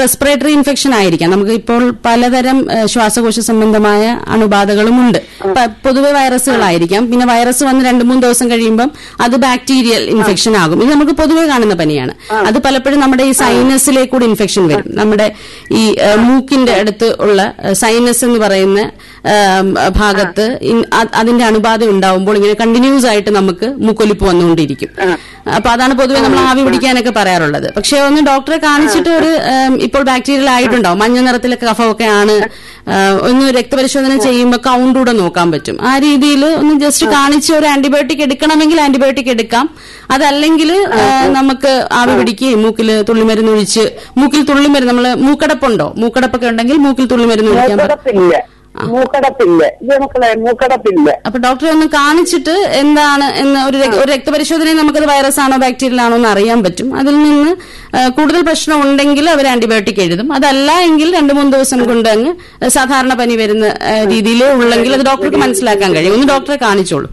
Respiratory infection ആയിരിക്കാം നമുക്ക് ഇപ്പോൾ പലതരം ഏഹ്, ശ്വാസകോശ സംബന്ധമായ അണുബാധകളുമുണ്ട് പ- പൊതുവെ വൈറസുകളായിരിക്കാം പിന്നെ വൈറസ് വന്ന് രണ്ട് മൂന്ന് ദിവസം കഴിയുമ്പം അത് ബാക്ടീരിയൽ ഇൻഫെക്ഷൻ ആകും ഇത് നമുക്ക് പൊതുവെ കാണുന്ന പനിയാണ് അത് പലപ്പോഴും നമ്മുടെ ഈ സൈനസിലേക്ക് കൂടി ഇൻഫെക്ഷൻ വരും നമ്മുടെ ഈ ഏഹ്, മൂക്കിന്റെ അടുത്ത് ഉള്ള സൈനസ് എന്ന് പറയുന്ന ഏഹ്, ഭാഗത്ത് ഇൻ- അ- അതിന്റെ അണുബാധ ഉണ്ടാവുമ്പോൾ ഇങ്ങനെ കണ്ടിന്യൂസ് ആയിട്ട് നമുക്ക് മൂക്കൊലിപ്പ് വന്നുകൊണ്ടിരിക്കും അപ്പൊ അതാണ് പൊതുവെ നമ്മൾ ആവി പിടിക്കാനൊക്കെ പറയാറുള്ളത് പക്ഷെ ഒന്ന് ഡോക്ടറെ കാണിച്ചിട്ട് ഒരു ഏം, ഇപ്പോൾ ബാക്ടീരിയൽ ആയിട്ടുണ്ടാവും മഞ്ഞ നിറത്തിലെ കഫമൊക്കെ ആണ് ആ, ഒന്ന് രക്തപരിശോധന ചെയ്യുമ്പോൾ കൗണ്ട് കൂടെ നോക്കാൻ പറ്റും ആ രീതിയിൽ ഒന്ന് ജസ്റ്റ് കാണിച്ച് ഒരു ആന്റിബയോട്ടിക് എടുക്കണമെങ്കിൽ ആന്റിബയോട്ടിക് എടുക്കാം അതല്ലെങ്കിൽ ആ, നമുക്ക് ആവി പിടിക്കുകയും മൂക്കിൽ തുള്ളിമരുന്ന് ഒഴിച്ച് മൂക്കിൽ തുള്ളിമരുന്ന് നമ്മൾ മൂക്കടപ്പുണ്ടോ മൂക്കടപ്പൊക്കെ ഉണ്ടെങ്കിൽ മൂക്കിൽ തുള്ളിമരുന്ന് ഒഴിക്കാൻ പറ്റും മൂക്കടപ്പില്ല മൂക്കടപ്പില്ല ഇത് മക്കളെ മൂക്കടപ്പില്ല അപ്പൊ ഡോക്ടറെ ഒന്ന് കാണിച്ചിട്ട് എന്താണ് എന്ന് ഒരു രക്ത- ഒരു രക്തപരിശോധനയിൽ നമുക്കത് വൈറസ് ആണോ ബാക്ടീരിയൽ ആണോ എന്ന് അറിയാൻ പറ്റും അതിൽ നിന്ന് ആ, കൂടുതൽ പ്രശ്നം ഉണ്ടെങ്കിൽ അവർ ആന്റിബയോട്ടിക് എഴുതും അതല്ല എങ്കിൽ രണ്ടു മൂന്ന് ദിവസം കൊണ്ട് അങ്ങ് സാധാരണ പനി വരുന്ന ആ, രീതിയിലേ ഉള്ളെങ്കിൽ അത് ഡോക്ടർക്ക് മനസ്സിലാക്കാൻ കഴിയും ഒന്ന് ഡോക്ടറെ കാണിച്ചോളൂ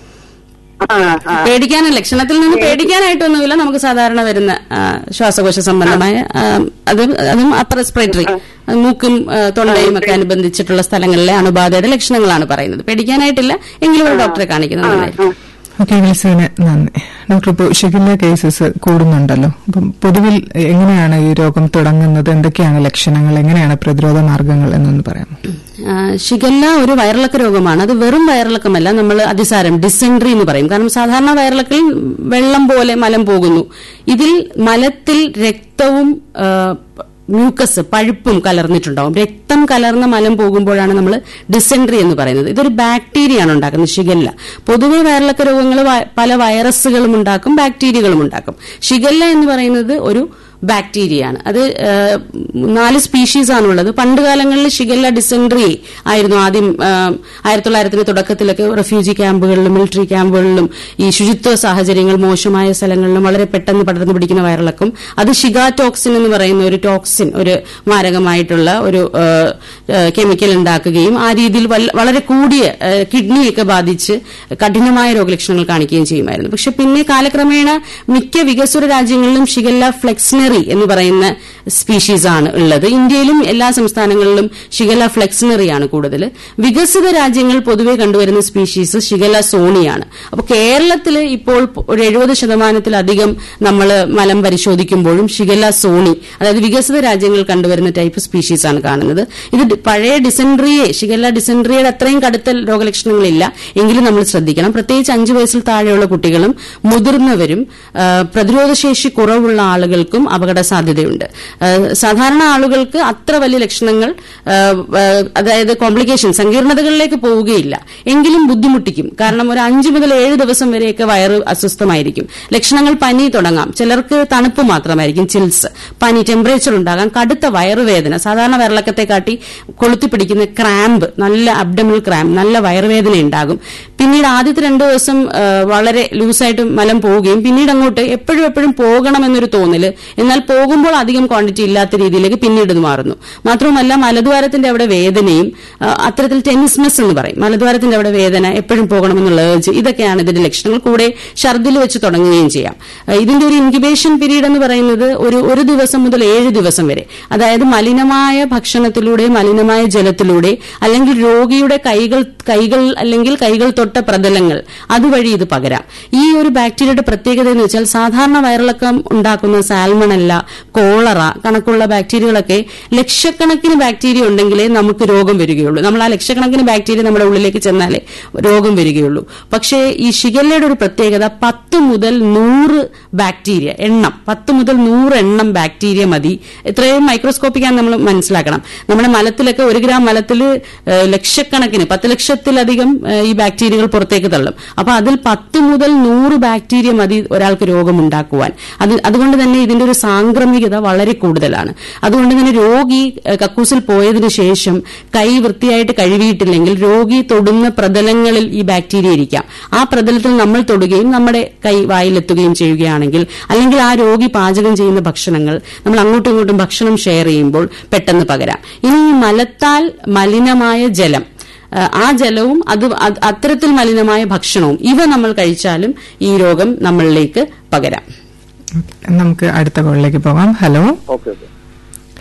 ആ ആ പേടിക്കാൻ ലക്ഷണത്തിൽ നിന്ന് പേടിക്കാനായിട്ടൊന്നുമില്ല നമുക്ക് സാധാരണ വരുന്ന ആ, ശ്വാസകോശ സംബന്ധമായ ആ, അത് അതും അപ്പർ റെസ്പിറേറ്ററി മൂക്കും ആ, തൊണ്ടയും ഒക്കെ അനുബന്ധിച്ചിട്ടുള്ള സ്ഥലങ്ങളിലെ അണുബാധയുടെ ലക്ഷണങ്ങളാണ് പറയുന്നത് പേടിക്കാനായിട്ടില്ല എങ്കിലും ഒരു ഡോക്ടറെ കാണിക്കുന്നത് നന്നായിരിക്കും ഓക്കെ വിളിച്ചതിന് നന്ദി ഡോക്ടർ ഇപ്പോൾ ഷിഗല്ല കേസസ് കൂടുന്നുണ്ടല്ലോ അപ്പം പൊതുവിൽ എങ്ങനെയാണ് ഈ രോഗം തുടങ്ങുന്നത് എന്തൊക്കെയാണ് ലക്ഷണങ്ങൾ എങ്ങനെയാണ് പ്രതിരോധ മാർഗങ്ങൾ എന്നൊന്ന് പറയാമോ ആ, ഷിഗല്ല ഒരു വയറിളക്ക രോഗമാണ് അത് വെറും വയറിളക്കമല്ല നമ്മൾ അതിസാരം ഡിസെൻട്രി എന്ന് പറയും കാരണം സാധാരണ വയറിളക്കിൽ വെള്ളം പോലെ മലം പോകുന്നു ഇതിൽ മലത്തിൽ രക്തവും ആ, മ്യൂക്കസ് പഴുപ്പും കലർന്നിട്ടുണ്ടാവും രക്തം കലർന്ന മലം പോകുമ്പോഴാണ് നമ്മൾ ഡിസെൻട്രി എന്ന് പറയുന്നത് ഇതൊരു ബാക്ടീരിയയാണ് ഉണ്ടാക്കുന്നത് ഷിഗല്ല പൊതുവെ വയറിളക്ക രോഗങ്ങൾ പല വൈറസുകളും ഉണ്ടാക്കും ബാക്ടീരിയകളും ഉണ്ടാക്കും ഷിഗല്ല എന്ന് പറയുന്നത് ഒരു ബാക്ടീരിയയാണ് അത് ആ, നാല് സ്പീഷീസ് ആണുള്ളത് പണ്ട് കാലങ്ങളിൽ ഷിഗല്ല ഡിസെൻട്രി ആയിരുന്നു ആദ്യം ആ, ആയിരത്തി തൊള്ളായിരത്തിന്റെ തുടക്കത്തിലൊക്കെ റെഫ്യൂജി ക്യാമ്പുകളിലും മിലിറ്ററി ക്യാമ്പുകളിലും ഈ ശുചിത്വ സാഹചര്യങ്ങൾ മോശമായ സ്ഥലങ്ങളിലും വളരെ പെട്ടെന്ന് പടർന്നു പിടിക്കുന്ന വയറിളക്കും അത് ഷിഗാടോക്സിൻ എന്ന് പറയുന്ന ഒരു ടോക്സിൻ ഒരു മാരകമായിട്ടുള്ള ഒരു ആ, ആ, കെമിക്കൽ ഉണ്ടാക്കുകയും ആ രീതിയിൽ വല്ല- വളരെ കൂടിയ ആ, കിഡ്നിയൊക്കെ ബാധിച്ച് കഠിനമായ രോഗലക്ഷണങ്ങൾ കാണിക്കുകയും ചെയ്യുമായിരുന്നു പക്ഷെ പിന്നെ കാലക്രമേണ മിക്ക വികസ്വര രാജ്യങ്ങളിലും ഷിഗല്ല ഫ്ലെക്സിനറി എന്ന് പറയുന്ന സ്പീഷീസ് ആണ് ഉള്ളത് ഇന്ത്യയിലും എല്ലാ സംസ്ഥാനങ്ങളിലും ഷിഗല്ല ഫ്ലെക്സിനറി ആണ് കൂടുതൽ വികസിത രാജ്യങ്ങൾ പൊതുവെ കണ്ടുവരുന്ന സ്പീഷീസ് ഷിഗല്ല സോണിയാണ് അപ്പോൾ കേരളത്തിൽ ഇപ്പോൾ ഒരു എഴുപത് ശതമാനത്തിലധികം നമ്മൾ മലം പരിശോധിക്കുമ്പോഴും ഷിഗല്ല സോണി അതായത് വികസിത രാജ്യങ്ങൾ കണ്ടുവരുന്ന ടൈപ്പ് സ്പീഷീസ് ആണ് കാണുന്നത് ഇത് ഡി- പഴയ ഡിസെൻട്രിയെ ഷിഗല്ല ഡിസെൻട്രിയുടെ അത്രയും കടുത്ത രോഗലക്ഷണങ്ങളില്ല എങ്കിലും നമ്മൾ ശ്രദ്ധിക്കണം പ്രത്യേകിച്ച് അഞ്ചു വയസ്സിൽ താഴെയുള്ള കുട്ടികളും മുതിർന്നവരും ആ, പ്രതിരോധശേഷി കുറവുള്ള ആളുകൾക്കും അപകട സാധ്യതയുണ്ട് ആ, സാധാരണ ആളുകൾക്ക് അത്ര വലിയ ലക്ഷണങ്ങൾ ആ, ആ, അതായത് കോംപ്ലിക്കേഷൻ സങ്കീർണതകളിലേക്ക് പോവുകയില്ല എങ്കിലും ബുദ്ധിമുട്ടിക്കും കാരണം ഒരു അഞ്ചു മുതൽ ഏഴ് ദിവസം വരെയൊക്കെ വയറ് അസ്വസ്ഥമായിരിക്കും ലക്ഷണങ്ങൾ പനി തുടങ്ങാം ചിലർക്ക് തണുപ്പ് മാത്രമായിരിക്കും ചിൽസ് പനി ടെമ്പറേച്ചർ ഉണ്ടാകാം കടുത്ത വയറുവേദന സാധാരണ വയറിളക്കത്തെ കാട്ടി കൊളുത്തി പിടിക്കുന്ന ക്രാമ്പ് നല്ല അബ്ഡമിൽ ക്രാമ്പ് നല്ല വയറുവേദന ഉണ്ടാകും പിന്നീട് ആദ്യത്തെ രണ്ടു ദിവസം ആ, വളരെ ലൂസായിട്ട് മലം പോവുകയും പിന്നീട് അങ്ങോട്ട് എപ്പോഴും എപ്പോഴും പോകണമെന്നൊരു തോന്നല് എന്നാൽ പോകുമ്പോൾ അധികം ക്വാണ്ടിറ്റി ഇല്ലാത്ത രീതിയിലേക്ക് പിന്നീട് ഇത് മാറുന്നു മാത്രവുമല്ല മലദ്വാരത്തിന്റെ അവിടെ വേദനയും ആ, അത്തരത്തിൽ ടെനിസ്മസ് എന്ന് പറയും മലദ്വാരത്തിന്റെ അവിടെ വേദന എപ്പോഴും പോകണമെന്നുള്ള ഏർജ് ഇതൊക്കെയാണ് ഇതിന്റെ ലക്ഷണങ്ങൾ കൂടെ ഛർദിൽ വെച്ച് തുടങ്ങുകയും ചെയ്യാം ആ, ഇതിന്റെ ഒരു ഇൻക്യുബേഷൻ പീരീഡ് എന്ന് പറയുന്നത് ഒരു ഒരു ദിവസം മുതൽ ഏഴ് ദിവസം വരെ അതായത് മലിനമായ ഭക്ഷണത്തിലൂടെ മലിനമായ ജലത്തിലൂടെ അല്ലെങ്കിൽ രോഗിയുടെ കൈകൾ കൈകൾ അല്ലെങ്കിൽ കൈകൾ തൊട്ട പ്രതലങ്ങൾ അതുവഴി ഇത് പകരാം ഈ ഒരു ബാക്ടീരിയയുടെ പ്രത്യേകത എന്ന് വെച്ചാൽ സാധാരണ വയറിളക്കം ഉണ്ടാക്കുന്ന സാൽമണല്ല കോളറ കണക്കുള്ള ബാക്ടീരിയകളൊക്കെ ലക്ഷക്കണക്കിന് ബാക്ടീരിയ ഉണ്ടെങ്കിലേ നമുക്ക് രോഗം വരികയുള്ളൂ നമ്മൾ ആ ലക്ഷക്കണക്കിന് ബാക്ടീരിയ നമ്മുടെ ഉള്ളിലേക്ക് ചെന്നാലേ രോഗം വരികയുള്ളൂ പക്ഷേ ഈ ഷിഗല്ലയുടെ ഒരു പ്രത്യേകത പത്ത് മുതൽ നൂറ് ബാക്ടീരിയ എണ്ണം പത്ത് മുതൽ നൂറ് എണ്ണം ബാക്ടീരിയ മതി ഇത്രയും മൈക്രോസ്കോപ്പിക്കാണ് നമ്മൾ മനസ്സിലാക്കണം നമ്മുടെ മലത്തിലൊക്കെ ഒരു ഗ്രാം മലത്തിൽ ലക്ഷക്കണക്കിന് പത്ത് ലക്ഷത്തിലധികം ഏഹ്, ഈ ബാക്ടീരിയകൾ പുറത്തേക്ക് തള്ളും അപ്പൊ അതിൽ പത്ത് മുതൽ നൂറ് ബാക്ടീരിയ മതി ഒരാൾക്ക് രോഗമുണ്ടാക്കുവാൻ അത് അതുകൊണ്ട് തന്നെ ഇതിന്റെ ഒരു സാംക്രമികത വളരെ കൂടുതലാണ് അതുകൊണ്ട് തന്നെ രോഗി ഏഹ്, കക്കൂസിൽ പോയതിനു ശേഷം കൈ വൃത്തിയായിട്ട് കഴുകിയിട്ടില്ലെങ്കിൽ രോഗി തൊടുന്ന പ്രതലങ്ങളിൽ ഈ ബാക്ടീരിയ ഇരിക്കാം ആ പ്രതലത്തിൽ നമ്മൾ തൊടുകയും നമ്മുടെ കൈ വായിലെത്തുകയും ചെയ്യുകയാണെങ്കിൽ അല്ലെങ്കിൽ ആ രോഗി പാചകം ചെയ്യുന്ന ഭക്ഷണങ്ങൾ നമ്മൾ അങ്ങോട്ടും ഇങ്ങോട്ടും ഭക്ഷണം ഷെയർ ചെയ്യുമ്പോൾ പെട്ടെന്ന് പകരാം ഇനി ഈ മലത്താൽ മലിനമായ ജലം ആ, ആ ജലവും അത് അത് അത്തരത്തിൽ മലിനമായ ഭക്ഷണവും ഇവ നമ്മൾ കഴിച്ചാലും ഈ രോഗം നമ്മളിലേക്ക് പകരാം നമുക്ക് അടുത്ത കോളിലേക്ക് പോകാം hello okay okay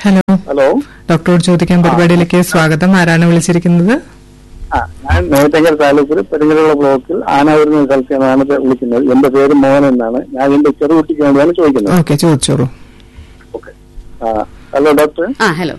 hello hello ഡോക്ടറോട് ചോദിക്കാൻ പരിപാടിയിലേക്ക് സ്വാഗതം ആരാണ് വിളിച്ചിരിക്കുന്നത് ആ ഞാൻ നേറ്റങ്കൽ താലൂക്കിൽ പെരിങ്ങലുള്ള ബ്ലോക്കിൽ ആനാവൂരിൽ എന്ന സ്ഥലത്ത് നിന്നാണ് ഇത് വിളിക്കുന്നത് എന്റെ പേര് മോഹൻ എന്നാണ് ഞാൻ എന്റെ ചെറുകുട്ടിക്ക് വേണ്ടിയാണ് ചോദിക്കുന്നത് ഓക്കെ ചോദിച്ചോളൂ ഓക്കെ ആ ഹലോ ഡോക്ടർ ആ ഹലോ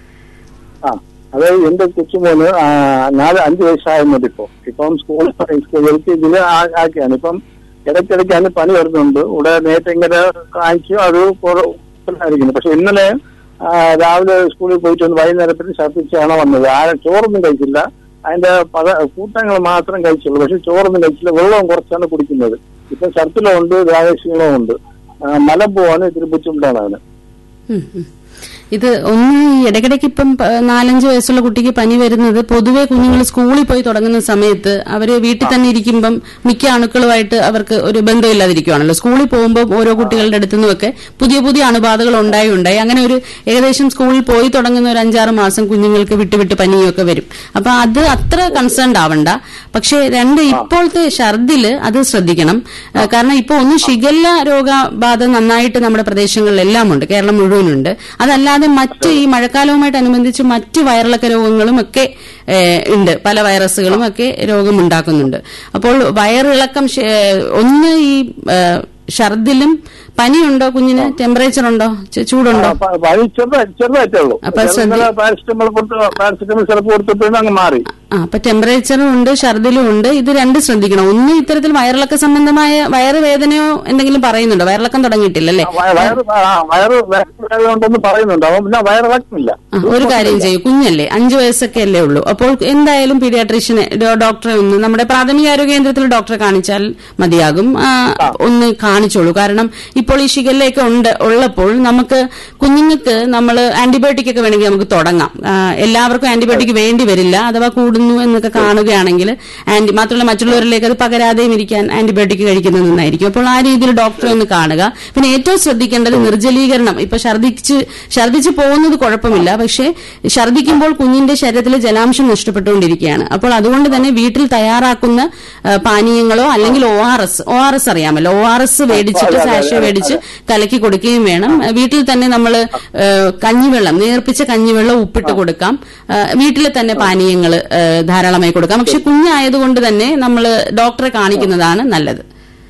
ആ അതായത് എന്റെ കൊച്ചുമോന് ആ, നാല് അഞ്ച് വയസ്സാകുന്നത് ഇപ്പൊ ഇപ്പം സ്കൂൾ എൽ കെ ജിയിൽ ആക്കിയാണ് ഇപ്പം ഇടയ്ക്കിടയ്ക്ക് അതിന് പനി വരുന്നുണ്ട് ഇവിടെ നേറ്റെങ്ങനെ കാണിച്ചു അത് കുറവായിരിക്കുന്നു പക്ഷെ ഇന്നലെ ആ, രാവിലെ സ്കൂളിൽ പോയിട്ട് വന്ന് വൈകുന്നേരത്തിന് ഛർദ്ദിച്ചാണ് വന്നത് ആരും ചോറൊന്നും കഴിച്ചില്ല അതിന്റെ പല കൂട്ടങ്ങൾ മാത്രം കഴിച്ചുള്ളൂ പക്ഷെ ചോറൊന്നും കഴിച്ചില്ല വെള്ളവും കുറച്ചാണ് കുടിക്കുന്നത് ഇപ്പൊ ഛർദിലും ഉണ്ട് രാഗക്ഷീണവും ഉണ്ട് ആ, മലം പോവാണ് ഇത്തിരി ബുദ്ധിമുട്ടാണ് അവന് ഉം, ഉം. ഇത് ഒന്ന് ഈ ഇടയ്ക്കിടയ്ക്ക് ഇപ്പം പ- നാലഞ്ച് വയസ്സുള്ള കുട്ടിക്ക് പനി വരുന്നത് പൊതുവെ കുഞ്ഞുങ്ങൾ സ്കൂളിൽ പോയി തുടങ്ങുന്ന സമയത്ത് അവര് വീട്ടിൽ തന്നെ ഇരിക്കുമ്പം മിക്ക അണുക്കളുമായിട്ട് അവർക്ക് ഒരു ബന്ധമില്ലാതിരിക്കുവാണല്ലോ സ്കൂളിൽ പോകുമ്പോൾ ഓരോ കുട്ടികളുടെ അടുത്തു നിന്നുമൊക്കെ പുതിയ പുതിയ അണുബാധകൾ ഉണ്ടായി ഉണ്ടായി അങ്ങനെ ഒരു ഏകദേശം സ്കൂളിൽ പോയി തുടങ്ങുന്ന ഒരു അഞ്ചാറ് മാസം കുഞ്ഞുങ്ങൾക്ക് വിട്ട് വിട്ട് പനിയൊക്കെ വരും അപ്പൊ അത് അത്ര കൺസേൺഡ് ആവണ്ട പക്ഷേ രണ്ട് ഇപ്പോഴത്തെ ഛർദില് അത് ശ്രദ്ധിക്കണം ഏഹ് കാരണം ഇപ്പോൾ ഒന്ന് ഷിഗല്ല രോഗബാധ നന്നായിട്ട് നമ്മുടെ പ്രദേശങ്ങളിലെല്ലാം ഉണ്ട് കേരളം മുഴുവനുണ്ട് അതല്ലാതെ മറ്റ് ഈ മഴക്കാലവുമായിട്ടനുബന്ധിച്ച് മറ്റ് വയറിളക്ക രോഗങ്ങളും ഒക്കെ ഏഹ് ഉണ്ട് പല വൈറസുകളും ഒക്കെ രോഗമുണ്ടാക്കുന്നുണ്ട് അപ്പോൾ വയറിളക്കം ശ- ഏഹ് ഒന്ന് ഈ ഏഹ് ഛർദിലും പനിയുണ്ടോ കുഞ്ഞിന് ടെമ്പറേച്ചർ ഉണ്ടോ ചു- ചൂടുണ്ടോ ആ, പ- പനി ചെറുതാ- ചെറുതായിട്ടേ ഉള്ളൂ അപ്പൊ ഇന്നലെ പാരസിറ്റമോൾ കൊടുത്ത് പാരസിറ്റമോൾ സിറപ്പ് കൊടുത്തപ്പോഴും അങ്ങ് മാറി ആ അപ്പൊ ടെമ്പറേച്ചറും ഉണ്ട് ഛർദിലും ഉണ്ട് ഇത് രണ്ട് ശ്രദ്ധിക്കണം ഒന്ന് ഇത്തരത്തിൽ വയറിളക്ക സംബന്ധമായ വയറുവേദനയോ എന്തെങ്കിലും പറയുന്നുണ്ടോ വയറിളക്കം തുടങ്ങിയിട്ടില്ലല്ലേ വയ- വയറ് ആ, വയറ് വേദനയുണ്ടെന്ന് പറയുന്നുണ്ട് അവൻ പിന്നെ വയറിളക്കുന്നില്ല ആ, ഒരു കാര്യം ചെയ്യൂ കുഞ്ഞല്ലേ അഞ്ചു വയസ്സൊക്കെ അല്ലേ ഉള്ളൂ അപ്പോൾ എന്തായാലും പീഡിയാട്രീഷ്യനെ ഡോ- ഡോക്ടറെ ഒന്ന് നമ്മുടെ പ്രാഥമിക ആരോഗ്യ കേന്ദ്രത്തിൽ ഡോക്ടറെ കാണിച്ചാൽ മതിയാകും ആ, ഒന്ന് കാണിച്ചോളൂ കാരണം ഇപ്പോൾ ഈ ഷിഗല്ലയൊക്കെ ഉണ്ട് ഉള്ളപ്പോൾ നമുക്ക് കുഞ്ഞുങ്ങൾക്ക് നമ്മൾ ആന്റിബയോട്ടിക് ഒക്കെ വേണമെങ്കിൽ നമുക്ക് തുടങ്ങാം ആ, എല്ലാവർക്കും ആന്റിബയോട്ടിക് വേണ്ടി വരില്ല അഥവാ കൂടുന്നു എന്നൊക്കെ കാണുകയാണെങ്കിൽ ആന്റി മാത്രമല്ല മറ്റുള്ളവരിലേക്ക് അത് പകരാതെയും ഇരിക്കാൻ ആന്റിബയോട്ടിക് കഴിക്കുന്നത് നന്നായിരിക്കും അപ്പോൾ ആ രീതിയിൽ ഡോക്ടറെ ഒന്ന് കാണുക പിന്നെ ഏറ്റവും ശ്രദ്ധിക്കേണ്ടത് നിർജ്ജലീകരണം ഇപ്പൊ ഛർദിച്ച് ഛർദിച്ച് പോകുന്നത് കുഴപ്പമില്ല പക്ഷേ ഛർദിക്കുമ്പോൾ കുഞ്ഞിന്റെ ശരീരത്തിലെ ജലാംശം നഷ്ടപ്പെട്ടുകൊണ്ടിരിക്കുകയാണ് അപ്പോൾ അതുകൊണ്ട് തന്നെ വീട്ടിൽ തയ്യാറാക്കുന്ന ആ, പാനീയങ്ങളോ അല്ലെങ്കിൽ O R S O R S അറിയാമല്ലോ ഒ ആർ എസ് മേടിച്ചിട്ട് സാഷ മേടിച്ച് കലക്കി കൊടുക്കുകയും വേണം ആ, വീട്ടിൽ തന്നെ നമ്മൾ കഞ്ഞിവെള്ളം നേർപ്പിച്ച കഞ്ഞിവെള്ളം ഉപ്പിട്ട് കൊടുക്കാം ആ, വീട്ടിലെ തന്നെ പാനീയങ്ങൾ ധാരാളമായി കൊടുക്കാം പക്ഷെ കുഞ്ഞായതുകൊണ്ട് തന്നെ നമ്മൾ ഡോക്ടറെ കാണിക്കുന്നതാണ് നല്ലത്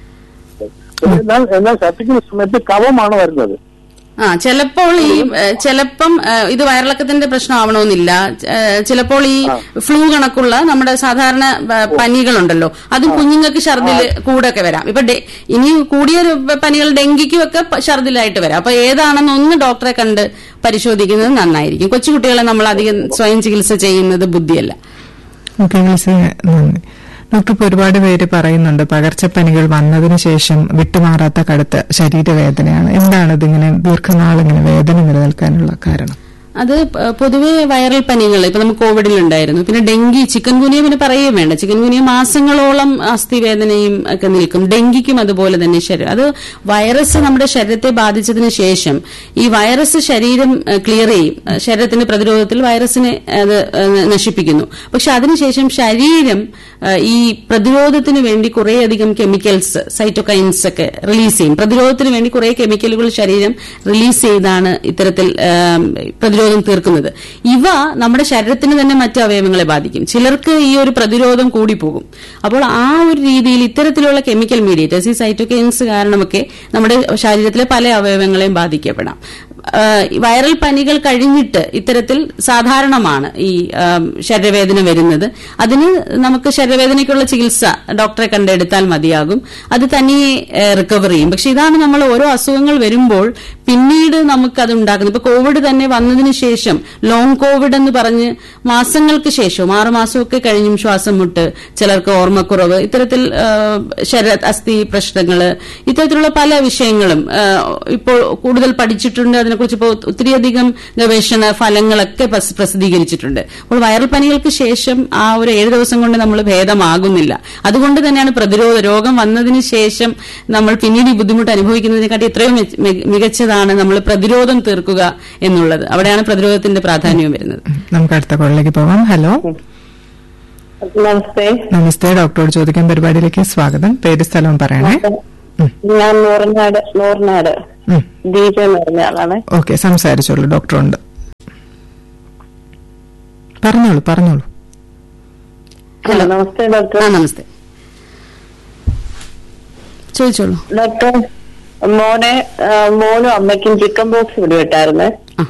എന്നാൽ എന്നാൽ ഛർദിക്കുന്ന സമയത്ത് കവമാണ് വരുന്നത് ആ ചിലപ്പോൾ ഈ ഏഹ്, ചിലപ്പം ഏഹ്, ഇത് വയറിളക്കത്തിന്റെ പ്രശ്നമാവണമെന്നില്ല ഏഹ്, ചിലപ്പോൾ ഈ ഫ്ലൂ കണക്കുള്ള നമ്മുടെ സാധാരണ ഏഹ്, പനികളുണ്ടല്ലോ അതും കുഞ്ഞുങ്ങൾക്ക് ഛർദില് കൂടെ ഒക്കെ വരാം ഇപ്പൊ ഡെ- ഇനി കൂടിയ ഒരു പനികൾ ഡെങ്കിക്കും ഒക്കെ പ- ഛർദിലായിട്ട് വരാം അപ്പൊ ഏതാണെന്ന് ഒന്ന് ഡോക്ടറെ കണ്ട് പരിശോധിക്കുന്നത് നന്നായിരിക്കും കൊച്ചുകുട്ടികളെ നമ്മൾ അധികം സ്വയം ചികിത്സ ചെയ്യുന്നത് ബുദ്ധിയല്ല ഓക്കെ വിളിച്ചതിന് നന്ദി ഡോക്ടർ ഇപ്പോൾ ഒരുപാട് പേര് പറയുന്നുണ്ട് പകർച്ചപ്പനികൾ വന്നതിന് ശേഷം വിട്ടുമാറാത്ത കടുത്ത ശരീരവേദനയാണ് എന്താണ് ഇതിങ്ങനെ ദീർഘനാൾ ഇങ്ങനെ വേദന നിലനിൽക്കാനുള്ള കാരണം അത് പ- പൊതുവെ വൈറൽ പനികൾ ഇപ്പൊ നമുക്ക് കോവിഡിൽ ഉണ്ടായിരുന്നു പിന്നെ ഡെങ്കി ചിക്കൻ ഗുനിയ പിന്നെ പറയുകയും വേണ്ട ചിക്കൻ ഗുനിയ മാസങ്ങളോളം അസ്ഥിവേദനയും ഒക്കെ നിൽക്കും ഡെങ്കിക്കും അതുപോലെ തന്നെ ശരീരം അത് വൈറസ് നമ്മുടെ ശരീരത്തെ ബാധിച്ചതിന് ശേഷം ഈ വൈറസ് ശരീരം ക്ലിയർ ചെയ്യും അഹ് ശരീരത്തിന്റെ പ്രതിരോധത്തിൽ വൈറസിനെ അത് അഹ് നശിപ്പിക്കുന്നു പക്ഷെ അതിനുശേഷം ശരീരം അഹ് ഈ പ്രതിരോധത്തിന് വേണ്ടി കുറേയധികം കെമിക്കൽസ് സൈറ്റോകൈൻസ് ഒക്കെ റിലീസ് ചെയ്യും പ്രതിരോധത്തിന് വേണ്ടി കുറേ കെമിക്കലുകൾ ശരീരം റിലീസ് ചെയ്താണ് ഇത്തരത്തിൽ ആം, പ്രതിരോധം തീർക്കുന്നത് ഇവ നമ്മുടെ ശരീരത്തിന് തന്നെ മറ്റു അവയവങ്ങളെ ബാധിക്കും ചിലർക്ക് ഈ ഒരു പ്രതിരോധം കൂടി പോകും അപ്പോൾ ആ ഒരു രീതിയിൽ ഇത്തരത്തിലുള്ള കെമിക്കൽ മീഡിയേറ്റേഴ്സ് ഈ സൈറ്റോകൈൻസ് കാരണമൊക്കെ നമ്മുടെ ശരീരത്തിലെ പല അവയവങ്ങളെയും ബാധിക്കപ്പെടാം ആഹ് വൈറൽ പനികൾ കഴിഞ്ഞിട്ട് ഇത്തരത്തിൽ സാധാരണമാണ് ഈ ആം, ശരീരവേദന വരുന്നത് അതിന് നമുക്ക് ശരീരവേദനയ്ക്കുള്ള ചികിത്സ ഡോക്ടറെ കണ്ടെടുത്താൽ മതിയാകും അത് തനിയെ റിക്കവർ ചെയ്യും പക്ഷെ ഇതാണ് നമ്മൾ ഓരോ അസുഖങ്ങൾ വരുമ്പോൾ പിന്നീട് നമുക്കത് ഉണ്ടാക്കുന്നത് ഇപ്പൊ കോവിഡ് തന്നെ വന്നതിന് ശേഷം ലോങ് കോവിഡ് എന്ന് പറഞ്ഞ് മാസങ്ങൾക്ക് ശേഷവും ആറ് മാസമൊക്കെ കഴിഞ്ഞും ശ്വാസം മുട്ട് ചിലർക്ക് ഓർമ്മക്കുറവ് ഇത്തരത്തിൽ ആ, ശരീര അസ്ഥി പ്രശ്നങ്ങള് ഇത്തരത്തിലുള്ള പല വിഷയങ്ങളും ആ, ഇപ്പോൾ കൂടുതൽ പഠിച്ചിട്ടുണ്ട് അതിനെക്കുറിച്ച് ഇപ്പോൾ ഒത്തിരിയധികം ഗവേഷണ ഫലങ്ങളൊക്കെ പ്രസ്- പ്രസിദ്ധീകരിച്ചിട്ടുണ്ട് അപ്പോൾ വൈറൽ പനികൾക്ക് ശേഷം ആ ഒരു ഏഴ് ദിവസം കൊണ്ട് നമ്മൾ ഭേദമാകുന്നില്ല അതുകൊണ്ട് തന്നെയാണ് പ്രതിരോധ രോഗം വന്നതിന് ശേഷം നമ്മൾ പിന്നീട് ഈ ബുദ്ധിമുട്ട് അനുഭവിക്കുന്നതിനെക്കാട്ടി എത്രയോ മെച്ച- മി- മികച്ചതാണ് നമ്മൾ പ്രതിരോധം തീർക്കുക എന്നുള്ളത് അവിടെയാണ് പ്രതിരോധത്തിന്റെ പ്രാധാന്യം വരുന്നത് നമുക്ക് അടുത്ത കോളിലേക്ക് പോവാം ഹലോ നമസ്തേ നമസ്തേ ഡോക്ടറോട് ചോദിക്കാൻ പരിപാടിയിലേക്ക് സ്വാഗതം പേര് സ്ഥലവും പറയണേ ഉം, ഞാൻ നൂറിനാട് നൂറിനാട് ഉം. ദീപ എന്ന് പറഞ്ഞ ആളാണ് ഓക്കെ സംസാരിച്ചോളൂ ഡോക്ടറുണ്ട് പറഞ്ഞോളൂ പറഞ്ഞോളൂ ഹലോ നമസ്തേ ഡോക്ടർ ആ നമസ്തേ ചോദിച്ചോളൂ ഡോക്ടർ മോനെ ആ, മോനും അമ്മയ്ക്കും ചിക്കൻ ബോക്സ് പിടിവിട്ടായിരുന്നു ആ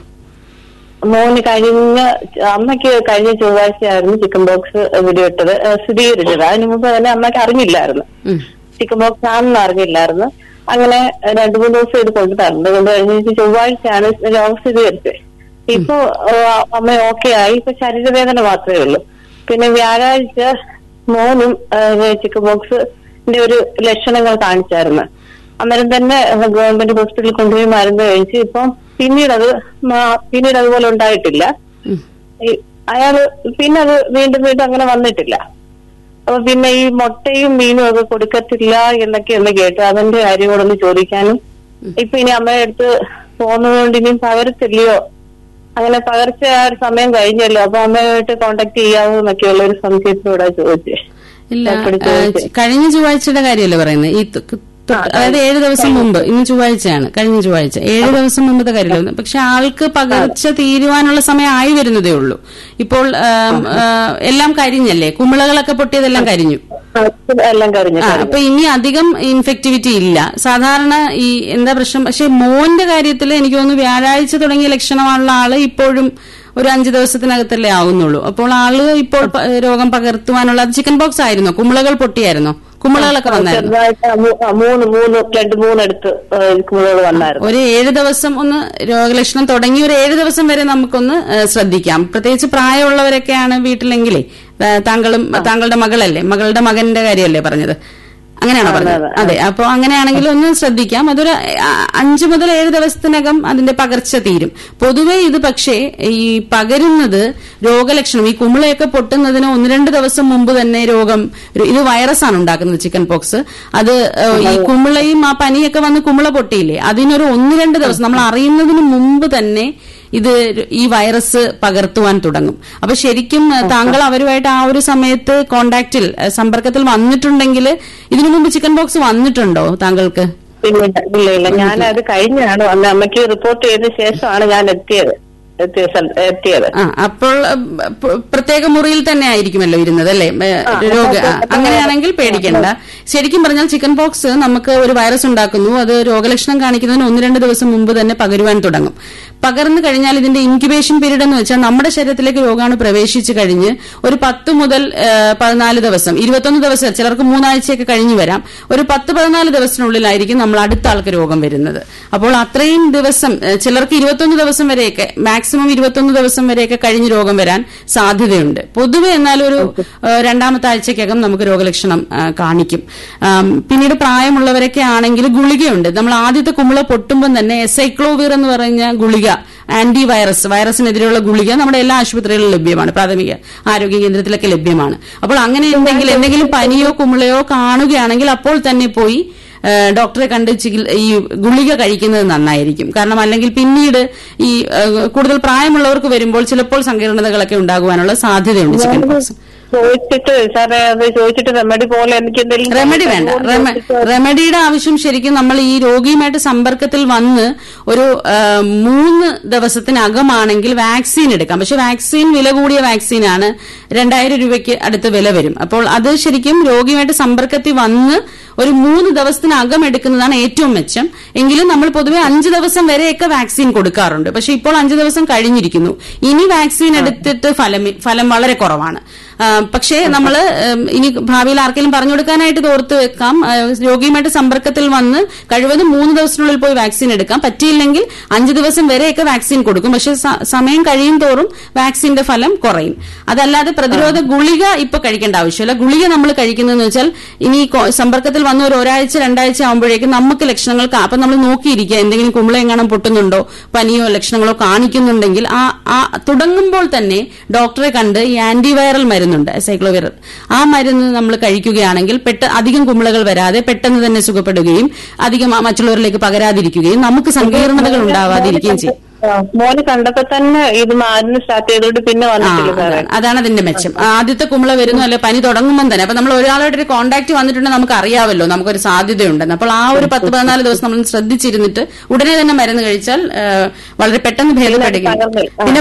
മോന് കഴിഞ്ഞ അമ്മയ്ക്ക് കഴിഞ്ഞ ചൊവ്വാഴ്ചയായിരുന്നു ചിക്കൻ ബോക്സ് പിടിവിട്ടത് ആ, സ്ഥിരീകരിച്ചത് അതിന് മുമ്പ് തന്നെ അമ്മയ്ക്ക് അറിഞ്ഞില്ലായിരുന്നു ഉം. ചിക്കൻ ബോക്സ് ആണെന്ന് അറിഞ്ഞില്ലായിരുന്നു അങ്ങനെ രണ്ടു മൂന്ന് ദിവസം ഇത് കൊണ്ടു തരുന്നത് കൊണ്ട് കഴിഞ്ഞ ചൊവ്വാഴ്ചയാണ് രോഗം സ്ഥിരീകരിച്ചത് ഇപ്പൊ ആ, അമ്മ ഓക്കെ ആയി ഇപ്പൊ ശരീരവേദന മാത്രമേ ഉള്ളൂ പിന്നെ വ്യാഴാഴ്ച മോനും ആ, ചിക്കൻ ബോക്സിന്റെ ഒരു ലക്ഷണങ്ങൾ കാണിച്ചായിരുന്നു അന്നേരം തന്നെ ഗവൺമെന്റ് ഹോസ്പിറ്റലിൽ കൊണ്ടുപോയി മരുന്ന് കഴിച്ച് ഇപ്പം പിന്നീട് അത് മാ- പിന്നീട് അതുപോലെ ഉണ്ടായിട്ടില്ല ഉം. ഈ അയാള് പിന്നെ അത് വീണ്ടും വീണ്ടും അങ്ങനെ വന്നിട്ടില്ല അപ്പൊ പിന്നെ ഈ മുട്ടയും മീനും ഒക്കെ കൊടുക്കത്തില്ല എന്നൊക്കെ ഒന്ന് കേട്ടു അതിന്റെ കാര്യം കൂടെ ഒന്ന് ചോദിക്കാനും ഇപ്പൊ ഇനി അമ്മയുടെ അടുത്ത് പോകുന്നത് കൊണ്ട് ഇനിയും പകരത്തില്ലയോ അങ്ങനെ പകർച്ച ആ ഒരു സമയം കഴിഞ്ഞല്ലോ അപ്പൊ അമ്മയുമായിട്ട് കോണ്ടാക്ട് ചെയ്യാവോ എന്നൊക്കെയുള്ള ഒരു സംശയത്തിലൂടെ ചോദിച്ചേ ഇല്ല ഡോക്ടറോട് ആ, ചോദിച്ചേ. കഴിഞ്ഞ ചൊവ്വാഴ്ചയുടെ കാര്യമല്ലേ പറയുന്നത് ഈ തൊ- തൊ- അതായത് ഏഴ് ദിവസം മുമ്പ് ഇന്ന് ചൊവ്വാഴ്ചയാണ് കഴിഞ്ഞ ചൊവ്വാഴ്ച ഏഴ് ദിവസം മുമ്പത്തെ കാര്യമല്ല പക്ഷെ ആൾക്ക് പകർച്ച തീരുവാനുള്ള സമയം ആയി വരുന്നതേ ഉള്ളൂ ഇപ്പോൾ ആം, ആ, എല്ലാം കരിഞ്ഞല്ലേ കുമിളകളൊക്കെ പൊട്ടിയതെല്ലാം കരിഞ്ഞു ആ, എല്ലാം കഴിഞ്ഞു ആ അപ്പൊ ഇനി അധികം ഇൻഫെക്ടിവിറ്റി ഇല്ല സാധാരണ ഈ എന്താ പ്രശ്നം പക്ഷെ മോന്റെ കാര്യത്തിൽ എനിക്ക് തോന്നുന്നു വ്യാഴാഴ്ച തുടങ്ങിയ ലക്ഷണമുള്ള ആള് ഇപ്പോഴും ഒരു അഞ്ചു ദിവസത്തിനകത്തല്ലേ ആവുന്നുള്ളൂ അപ്പോൾ ആള് ഇപ്പോൾ പ- രോഗം പകർത്തുവാനുള്ള അത് ചിക്കൻ ബോക്സ് ആയിരുന്നോ കുമിളകൾ പൊട്ടിയായിരുന്നോ കുമിളകളൊക്കെ വന്നായിരുന്നു ചെറുതായിട്ട് ആ മൂ- ആ മൂന്ന് മൂന്ന് രണ്ട് മൂന്നെടുത്ത് കുമിളുകൾ വന്നായിരുന്നു ഒരു ഏഴ് ദിവസം ഒന്ന് രോഗലക്ഷണം തുടങ്ങി ഒരു ഏഴ് ദിവസം വരെ നമുക്കൊന്ന് ഏ, ശ്രദ്ധിക്കാം പ്രത്യേകിച്ച് പ്രായമുള്ളവരൊക്കെയാണ് വീട്ടിലെങ്കിലേ ഏ, താങ്കളും താങ്കളുടെ മകളല്ലേ മകളുടെ മകന്റെ കാര്യമല്ലേ പറഞ്ഞത് അങ്ങനെയാണോ പറഞ്ഞത് അതെ അപ്പൊ അങ്ങനെയാണെങ്കിൽ ഒന്ന് ശ്രദ്ധിക്കാം അതൊരു ആ, അഞ്ച് മുതൽ ഏഴ് ദിവസത്തിനകം അതിന്റെ പകർച്ച തീരും പൊതുവെ ഇത് പക്ഷേ ഈ പകരുന്നത് രോഗലക്ഷണം ഈ കുമിളയൊക്കെ പൊട്ടുന്നതിന് ഒന്ന് രണ്ട് ദിവസം മുമ്പ് തന്നെ രോഗം ഇത് വൈറസാണ് ഉണ്ടാക്കുന്നത് ചിക്കൻ പോക്സ് അത് ഏ, ഈ കുമിളയും ആ പനിയൊക്കെ വന്ന് കുമിള പൊട്ടിയില്ലേ അതിനൊരു ഒന്ന് രണ്ട് ദിവസം നമ്മൾ അറിയുന്നതിന് മുമ്പ് തന്നെ ഇത് ഈ വൈറസ് പകർത്തുവാൻ തുടങ്ങും അപ്പൊ ശരിക്കും ഏ, താങ്കൾ അവരുമായിട്ട് ആ ഒരു സമയത്ത് കോണ്ടാക്റ്റിൽ ഏ, സമ്പർക്കത്തിൽ വന്നിട്ടുണ്ടെങ്കിൽ ഇതിനു മുമ്പ് ചിക്കൻ ബോക്സ് വന്നിട്ടുണ്ടോ താങ്കൾക്ക് ഇല്ല ഇല്ല ഇല്ല ഞാൻ അത് കഴിഞ്ഞാണ് വന്നത് അമ്മയ്ക്ക് റിപ്പോർട്ട് ചെയ്ത ശേഷമാണ് ഞാൻ എത്തിയത് എത്തിയ സ്ഥല- എത്തിയത് ആ അപ്പോൾ ഏ, പ- പ്രത്യേക മുറിയിൽ തന്നെ ആയിരിക്കുമല്ലോ ഇരുന്നത് അല്ലേ ഏ, രോഗ ആ, അങ്ങനെയാണെങ്കിൽ പേടിക്കണ്ട ശരിക്കും പറഞ്ഞാൽ ചിക്കൻ പോക്സ് നമുക്ക് ഒരു വൈറസ് ഉണ്ടാക്കുന്നു അത് രോഗലക്ഷണം കാണിക്കുന്നതിന് ഒന്ന് രണ്ട് ദിവസം മുമ്പ് തന്നെ പകരുവാൻ തുടങ്ങും പകർന്നു കഴിഞ്ഞാൽ ഇതിന്റെ ഇൻക്യുബേഷൻ പീരീഡ് എന്ന് വെച്ചാൽ നമ്മുടെ ശരീരത്തിലേക്ക് രോഗാണു പ്രവേശിച്ചു കഴിഞ്ഞ് ഒരു പത്ത് മുതൽ ഏ, പതിനാല് ദിവസം ഇരുപത്തൊന്ന് ദിവസം ചിലർക്ക് മൂന്നാഴ്ചയൊക്കെ കഴിഞ്ഞു വരാം ഒരു പത്ത് പതിനാല് ദിവസത്തിനുള്ളിലായിരിക്കും നമ്മൾ അടുത്ത ആൾക്ക് രോഗം വരുന്നത് അപ്പോൾ അത്രയും ദിവസം ഏ, ചിലർക്ക് ഇരുപത്തൊന്ന് ദിവസം വരെയൊക്കെ മാക്സിമം ഇരുപത്തൊന്ന് ദിവസം വരെയൊക്കെ കഴിഞ്ഞ് രോഗം വരാൻ സാധ്യതയുണ്ട് പൊതുവെ എന്നാൽ ഒരു ഏ, രണ്ടാമത്തെ ആഴ്ചക്കകം നമുക്ക് രോഗലക്ഷണം ആ, കാണിക്കും ആം, പിന്നീട് പ്രായമുള്ളവരൊക്കെ ആണെങ്കിൽ ഗുളികയുണ്ട് നമ്മൾ ആദ്യത്തെ കുമിള പൊട്ടുമ്പോൾ തന്നെ എസൈക്ലോവീർ എന്ന് പറഞ്ഞ ഗുളിക ആന്റി വൈറസ് വൈറസിനെതിരെയുള്ള ഗുളിക നമ്മുടെ എല്ലാ ആശുപത്രികളിലും ലഭ്യമാണ് പ്രാഥമിക ആരോഗ്യ കേന്ദ്രത്തിലൊക്കെ ലഭ്യമാണ് അപ്പോൾ അങ്ങനെ ഉണ്ടെങ്കിൽ എന്തെങ്കിലും പനിയോ കുമിളയോ കാണുകയാണെങ്കിൽ അപ്പോൾ തന്നെ പോയി ഏ, ഡോക്ടറെ കണ്ട് ചികിൽ- ഈ ഗുളിക കഴിക്കുന്നത് നന്നായിരിക്കും കാരണം അല്ലെങ്കിൽ പിന്നീട് ഈ ഏ, കൂടുതൽ പ്രായമുള്ളവർക്ക് വരുമ്പോൾ ചിലപ്പോൾ സങ്കീർണതകളൊക്കെ ഉണ്ടാകുവാനുള്ള സാധ്യതയുണ്ട് ചിക്കൻ പോക്സ് ചോദിച്ചിട്ട് സാറേ അത് ചോദിച്ചിട്ട് റെമഡി പോലെ എനിക്ക് എന്തെങ്കിലും റെമഡി വേണ്ട റെമ- റെമഡിയുടെ ആവശ്യം ശരിക്കും നമ്മൾ ഈ രോഗിയുമായിട്ട് സമ്പർക്കത്തിൽ വന്ന് ഒരു ആ, മൂന്ന് ദിവസത്തിനകമാണെങ്കിൽ വാക്സിൻ എടുക്കാം പക്ഷെ വാക്സിൻ വില കൂടിയ വാക്സിനാണ് രണ്ടായിരം രൂപയ്ക്ക് അടുത്ത് വില വരും അപ്പോൾ അത് ശരിക്കും രോഗിയുമായിട്ട് സമ്പർക്കത്തിൽ വന്ന് ഒരു മൂന്ന് ദിവസത്തിനകം എടുക്കുന്നതാണ് ഏറ്റവും മെച്ചം എങ്കിലും നമ്മൾ പൊതുവെ അഞ്ച് ദിവസം വരെയൊക്കെ വാക്സിൻ കൊടുക്കാറുണ്ട് പക്ഷെ ഇപ്പോൾ അഞ്ച് ദിവസം കഴിഞ്ഞിരിക്കുന്നു ഇനി വാക്സിൻ എടുത്തിട്ട് ഫലം ഫലം വളരെ കുറവാണ് ആ, പക്ഷേ നമ്മൾ ഇനി ഭാവിയിൽ ആർക്കെങ്കിലും പറഞ്ഞു കൊടുക്കാനായിട്ട് തോർത്ത് വെക്കാം ആ, രോഗിയുമായിട്ട് സമ്പർക്കത്തിൽ വന്ന് കഴിവതും മൂന്ന് ദിവസത്തിനുള്ളിൽ പോയി വാക്സിൻ എടുക്കാം പറ്റിയില്ലെങ്കിൽ അഞ്ച് ദിവസം വരെയൊക്കെ വാക്സിൻ കൊടുക്കും പക്ഷെ സ- സമയം കഴിയും തോറും വാക്സിന്റെ ഫലം കുറയും അതല്ലാതെ പ്രതിരോധ ഗുളിക ഇപ്പൊ കഴിക്കേണ്ട ആവശ്യമില്ല ഗുളിക നമ്മൾ കഴിക്കുന്നതെന്ന് വെച്ചാൽ ഇനി കൊ- സമ്പർക്കത്തിൽ വന്ന ഒരു ഒരാഴ്ച രണ്ടാഴ്ച ആകുമ്പോഴേക്കും നമുക്ക് ലക്ഷണങ്ങൾ കാ- അപ്പൊ നമ്മൾ നോക്കിയിരിക്കുക എന്തെങ്കിലും കുമ്പള എങ്ങാനും പൊട്ടുന്നുണ്ടോ പനിയോ ലക്ഷണങ്ങളോ കാണിക്കുന്നുണ്ടെങ്കിൽ ആ ആ തുടങ്ങുമ്പോൾ തന്നെ ഡോക്ടറെ കണ്ട് ഈ ആന്റിവൈറൽ മരുന്നുണ്ട് സൈക്ലോവിറൽ ആ മരുന്ന് നമ്മൾ കഴിക്കുകയാണെങ്കിൽ പെട്ട അധികം കുമിളകൾ വരാതെ പെട്ടെന്ന് തന്നെ സുഖപ്പെടുകയും അധികം ആ മറ്റുള്ളവരിലേക്ക് പകരാതിരിക്കുകയും നമുക്ക് സങ്കീർണതകൾ ഉണ്ടാവാതിരിക്കുകയും ചെയ്യും ആ, മോന് കണ്ടപ്പോ തന്നെ ഇത് മരുന്ന് സ്റ്റാർട്ട് ചെയ്തോണ്ട് പിന്നെ ആ, വന്നിട്ടില്ല സാറേ അതാണ് അതാണ് അതിന്റെ മെച്ചം ആ, ആദ്യത്തെ കുമ്പള വരുന്നു അല്ലെ പനി തുടങ്ങുമ്പോൾ തന്നെ അപ്പൊ നമ്മൾ ഒരാളായിട്ട് ഒരു കോണ്ടാക്ട് വന്നിട്ടുണ്ടെങ്കിൽ നമുക്ക് അറിയാമല്ലോ നമുക്കൊരു സാധ്യതയുണ്ടെന്ന് അപ്പോൾ ആ ഒരു പത്ത് പതിനാല് ദിവസം നമ്മൾ ശ്രദ്ധിച്ചിരുന്നിട്ട് ഉടനെ തന്നെ മരുന്ന് കഴിച്ചാൽ ആ, വളരെ പെട്ടെന്ന് ഭേദപ്പെടുകയും പകർന്ന്, ആ. പിന്നെ